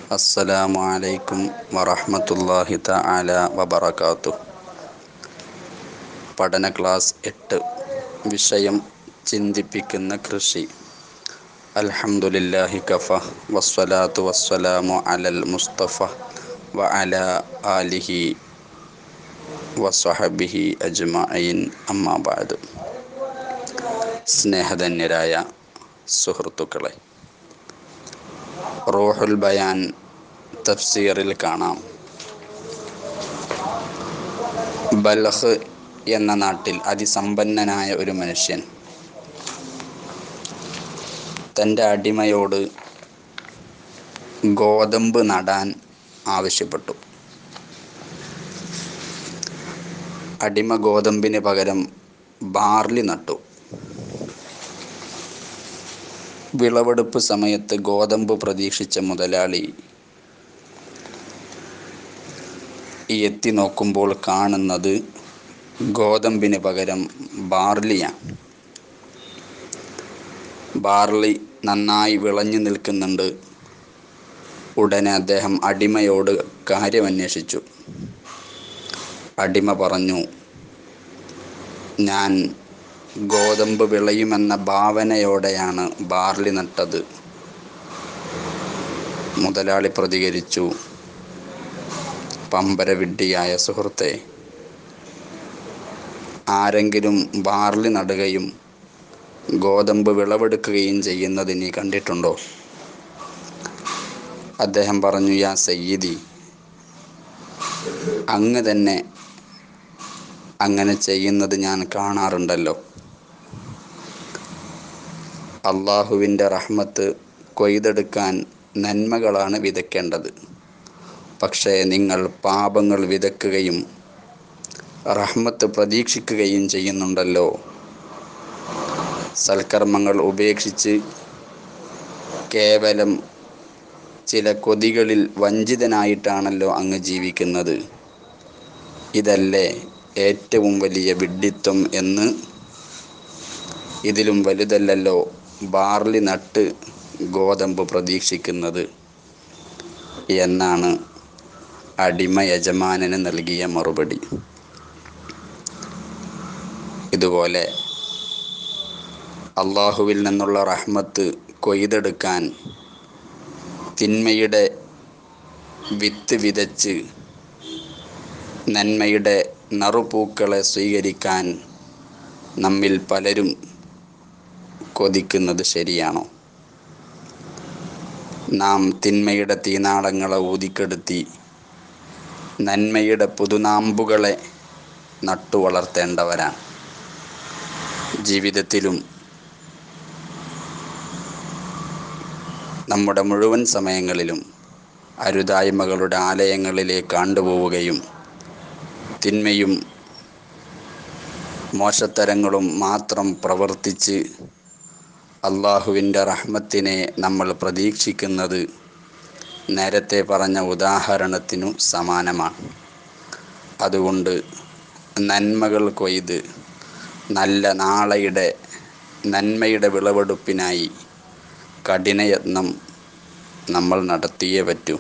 അസ്സലാമു അലൈക്കും വറഹ്മത്തുള്ളാഹി തആല വബറകാതുഹു പഠന ക്ലാസ് എട്ട് വിഷയം ചിന്തിപ്പിക്കുന്ന കൃഷി അൽഹംദുലില്ലാഹി കഫ വസ്സലാത്തു വസ്സലാമു അലൽ മുസ്തഫ വ അല ആലിഹി വസ്വഹബിഹി അജ്മഈൻ അമ്മാ ബഅദ് സ്നേഹധന്യരായ സുഹൃത്തുക്കളെ റൂഹുൽ ബയാൻ തഫ്സീറിൽ കാണാം ബൽഹ് എന്ന നാട്ടിൽ അതിസമ്പന്നനായ ഒരു മനുഷ്യൻ തൻ്റെ അടിമയോട് ഗോതമ്പ് നടാൻ ആവശ്യപ്പെട്ടു അടിമ ഗോതമ്പിന് പകരം ബാർലി നട്ടു വിളവെടുപ്പ് സമയത്ത് ഗോതമ്പ് പ്രതീക്ഷിച്ച മുതലാളി എത്തി നോക്കുമ്പോൾ കാണുന്നത് ഗോതമ്പിന് പകരം ബാർലിയാണ് ബാർലി നന്നായി വിളഞ്ഞു നിൽക്കുന്നുണ്ട് ഉടനെ അദ്ദേഹം അടിമയോട് കാര്യമന്വേഷിച്ചു അടിമ പറഞ്ഞു ഞാൻ ഗോതമ്പ് വിളയുമെന്ന ഭാവനയോടെയാണ് ബാർലി നട്ടത് മുതലാളി പ്രതികരിച്ചു പമ്പരവിഡ്ഢിയായ സുഹൃത്തെ ആരെങ്കിലും ബാർലി നടുകയും ഗോതമ്പ് വിളവെടുക്കുകയും ചെയ്യുന്നത് നീ കണ്ടിട്ടുണ്ടോ അദ്ദേഹം പറഞ്ഞു യാ സയ്യിദി അങ്ങ് തന്നെ അങ്ങനെ ചെയ്യുന്നത് ഞാൻ കാണാറുണ്ടല്ലോ അള്ളാഹുവിൻ്റെ റഹ്മത്ത് കൊയ്തെടുക്കാൻ നന്മകളാണ് വിതയ്ക്കേണ്ടത് പക്ഷേ നിങ്ങൾ പാപങ്ങൾ വിതക്കുകയും റഹ്മത്ത് പ്രതീക്ഷിക്കുകയും ചെയ്യുന്നുണ്ടല്ലോ സൽക്കർമ്മങ്ങൾ ഉപേക്ഷിച്ച് കേവലം ചില കൊതികളിൽ വഞ്ചിതനായിട്ടാണല്ലോ അങ്ങ് ജീവിക്കുന്നത് ഇതല്ലേ ഏറ്റവും വലിയ വിഡ്ഢിത്വം എന്ന് ഇതിലും വലുതല്ലല്ലോ ബാർലി നട്ട് ഗോതമ്പ് പ്രതീക്ഷിക്കുന്നത് എന്നാണ് അടിമ യജമാനന് നൽകിയ മറുപടി ഇതുപോലെ അള്ളാഹുവിൽ നിന്നുള്ള റഹ്മത്ത് കൊയ്തെടുക്കാൻ തിന്മയുടെ വിത്ത് വിതച്ച് നന്മയുടെ നറുപൂക്കളെ സ്വീകരിക്കാൻ നമ്മിൽ പലരും കൊതിക്കുന്നത് ശരിയാണോ നാം തിന്മയുടെ തീനാളങ്ങളെ ഊതിക്കെടുത്തി നന്മയുടെ പുതുനാമ്പുകളെ നട്ടു വളർത്തേണ്ടവരാണ് ജീവിതത്തിലും നമ്മുടെ മുഴുവൻ സമയങ്ങളിലും അരുതായ്മകളുടെ ആലയങ്ങളിലേക്ക് കണ്ടുപോവുകയും തിന്മയും മോശത്തരങ്ങളും മാത്രം പ്രവർത്തിച്ച് അള്ളാഹുവിൻ്റെ റഹ്മത്തിനെ നമ്മൾ പ്രതീക്ഷിക്കുന്നത് നേരത്തെ പറഞ്ഞ ഉദാഹരണത്തിനു സമാനമാണ് അതുകൊണ്ട് നന്മകൾ കൊയ്ത് നല്ല നാളെയുടെ നന്മയുടെ വിളവെടുപ്പിനായി കഠിനയത്നം നമ്മൾ നടത്തിയേ പറ്റൂ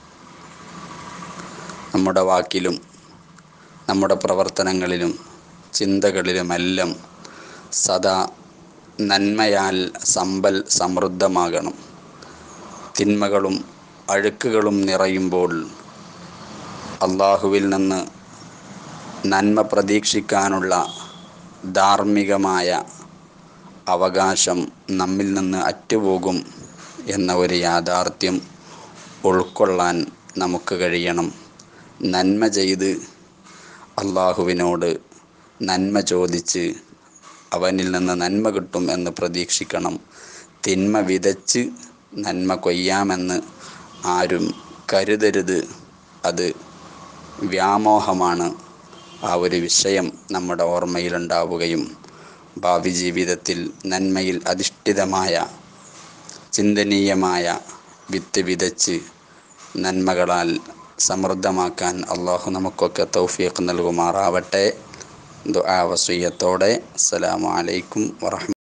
നമ്മുടെ വാക്കിലും നമ്മുടെ പ്രവർത്തനങ്ങളിലും ചിന്തകളിലുമെല്ലാം സദാ നന്മയാൽ സമ്പൽ സമൃദ്ധമാകണം തിന്മകളും അഴുക്കുകളും നിറയുമ്പോൾ അള്ളാഹുവിൽ നിന്ന് നന്മ പ്രതീക്ഷിക്കാനുള്ള ധാർമ്മികമായ അവകാശം നമ്മിൽ നിന്ന് അറ്റുപോകും എന്ന ഒരു യാഥാർത്ഥ്യം ഉൾക്കൊള്ളാൻ നമുക്ക് കഴിയണം നന്മ ചെയ്ത് അള്ളാഹുവിനോട് നന്മ ചോദിച്ച് അവനിൽ നിന്ന് നന്മ കിട്ടും എന്ന് പ്രതീക്ഷിക്കണം തിന്മ വിതച്ച് നന്മ കൊയ്യാമെന്ന് ആരും കരുതരുത് അത് വ്യാമോഹമാണ് ആ ഒരു വിഷയം നമ്മുടെ ഓർമ്മയിലുണ്ടാവുകയും ഭാവി ജീവിതത്തിൽ നന്മയിൽ അധിഷ്ഠിതമായ ചിന്തനീയമായ വിത്ത് വിതച്ച് നന്മകളാൽ സമൃദ്ധമാക്കാൻ അള്ളാഹു നമുക്കൊക്കെ തൗഫീഖ് നൽകുമാറാവട്ടെ ദുആ വസിയ്യത്തോടെ അസ്സലാമു അലൈക്കും വറഹ്മ